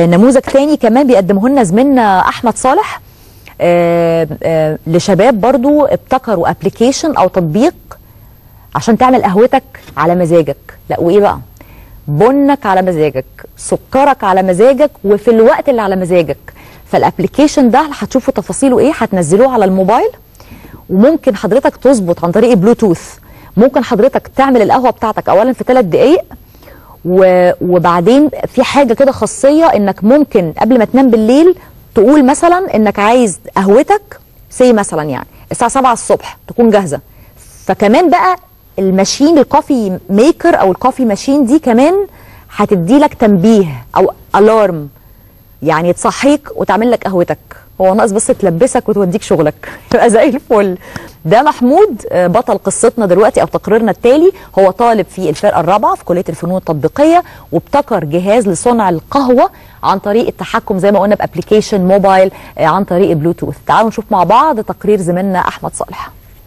نموذج تاني كمان بيقدمه لنا زميلنا احمد صالح آه، آه، لشباب برضو ابتكروا ابلكيشن او تطبيق عشان تعمل قهوتك على مزاجك لا وايه بقى بنك على مزاجك سكرك على مزاجك وفي الوقت اللي على مزاجك فالابلكيشن ده هتشوفوا تفاصيله ايه هتنزلوه على الموبايل وممكن حضرتك تظبط عن طريق بلوتوث ممكن حضرتك تعمل القهوه بتاعتك اولا في ثلاث دقائق و... وبعدين في حاجه كده خاصيه انك ممكن قبل ما تنام بالليل تقول مثلا انك عايز قهوتك سي مثلا يعني الساعه 7 الصبح تكون جاهزه فكمان بقى الماشين الكوفي ميكر او الكوفي ماشين دي كمان هتدي لك تنبيه او الارم يعني تصحيك وتعمل لك قهوتك هو ناقص بس تلبسك وتوديك شغلك يبقى زي الفل ده محمود آه، بطل قصتنا دلوقتي او تقريرنا التالي هو طالب في الفرقه الرابعه في كليه الفنون التطبيقيه وابتكر جهاز لصنع القهوه عن طريق التحكم زي ما قلنا بابلكيشن موبايل آه، عن طريق بلوتوث تعالوا نشوف مع بعض تقرير زميلنا احمد صالح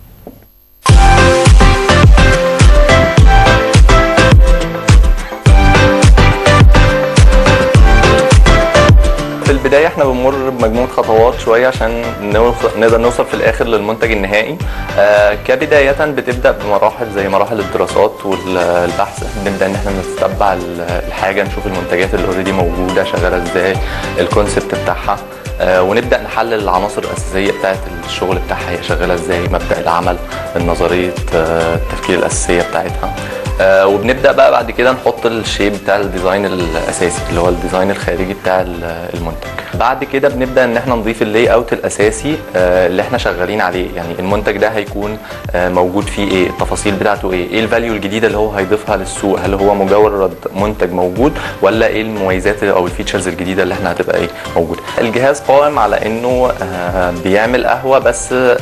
في البداية احنا بنمر بمجموعة خطوات شوية عشان نوصل نقدر نوصل في الآخر للمنتج النهائي آه كبداية بتبدأ بمراحل زي مراحل الدراسات والبحث بنبدأ إن احنا نتبع ال- الحاجة نشوف المنتجات اللي اوريدي موجودة شغالة ازاي الكونسبت بتاعها آه ونبدأ نحلل العناصر الأساسية بتاعت الشغل بتاعها هي شغالة ازاي مبدأ العمل النظرية آه التفكير الأساسية بتاعتها آه وبنبدا بقى بعد كده نحط الشيب بتاع الديزاين الاساسي اللي هو الديزاين الخارجي بتاع ال- المنتج بعد كده بنبدا ان احنا نضيف اللاي اوت الاساسي آه اللي احنا شغالين عليه يعني المنتج ده هيكون آه موجود فيه ايه التفاصيل بتاعته ايه ايه الفاليو الجديده اللي هو هيضيفها للسوق هل هو مجرد منتج موجود ولا ايه المميزات او الفيتشرز الجديده اللي احنا هتبقى ايه موجوده الجهاز قائم على انه آه بيعمل قهوه بس آه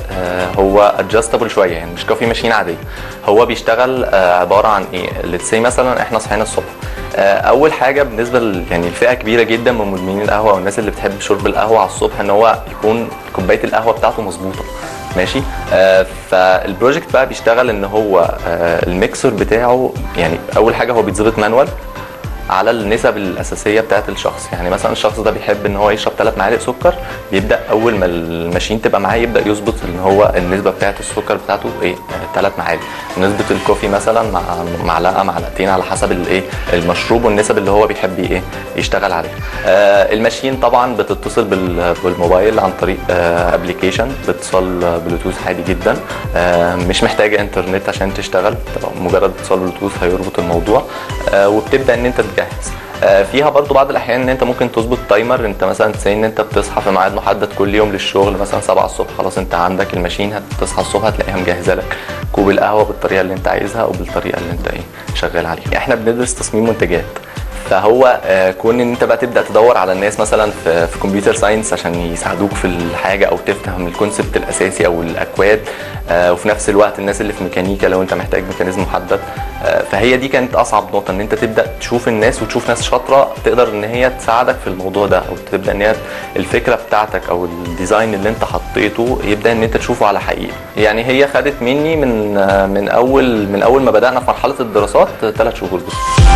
هو ادجستبل شويه يعني مش كافي ماشين عاديه هو بيشتغل آه عباره عن ايه let's say مثلا احنا صحينا الصبح آه، اول حاجه بالنسبه ل- يعني الفئه كبيره جدا من مدمنين القهوه والناس اللي بتحب شرب القهوه على الصبح ان هو يكون كوبايه القهوه بتاعته مظبوطه ماشي آه فالبروجكت بقى بيشتغل ان هو آه الميكسر بتاعه يعني اول حاجه هو بيتظبط مانوال على النسب الاساسيه بتاعت الشخص يعني مثلا الشخص ده بيحب ان هو يشرب 3 معالق سكر يبدا اول ما الماشين تبقى معاه يبدا يظبط ان هو النسبه بتاعت السكر بتاعته ايه 3 معالق نسبه الكوفي مثلا مع معلقه معلقتين على حسب الايه المشروب والنسب اللي هو بيحب ايه يشتغل عليها آه الماشين طبعا بتتصل بال- بالموبايل عن طريق آه ابلكيشن باتصال بلوتوث عادي جدا آه مش محتاجه انترنت عشان تشتغل مجرد اتصال بلوتوث هيربط الموضوع آه وبتبدا ان انت تجهز آه، فيها برضو بعض الاحيان ان انت ممكن تظبط تايمر انت مثلا تسي ان انت بتصحى في ميعاد محدد كل يوم للشغل مثلا 7 الصبح خلاص انت عندك الماشين هتصحى الصبح هتلاقيها مجهزه لك كوب القهوه بالطريقه اللي انت عايزها او بالطريقه اللي انت ايه شغال عليها احنا بندرس تصميم منتجات فهو آه، كون ان انت بقى تبدا تدور على الناس مثلا في في كمبيوتر ساينس عشان يساعدوك في الحاجه او تفهم الكونسبت الاساسي او الاكواد آه، وفي نفس الوقت الناس اللي في ميكانيكا لو انت محتاج ميكانيزم محدد آه، فهي دي كانت اصعب نقطه ان انت تبدا تشوف الناس وتشوف ناس شاطره تقدر ان هي تساعدك في الموضوع ده او تبدا ان هي الفكره بتاعتك او الديزاين اللي انت حطيته يبدا ان انت تشوفه على حقيقه يعني هي خدت مني من آه، من اول من اول ما بدانا في مرحله الدراسات ثلاث شهور بس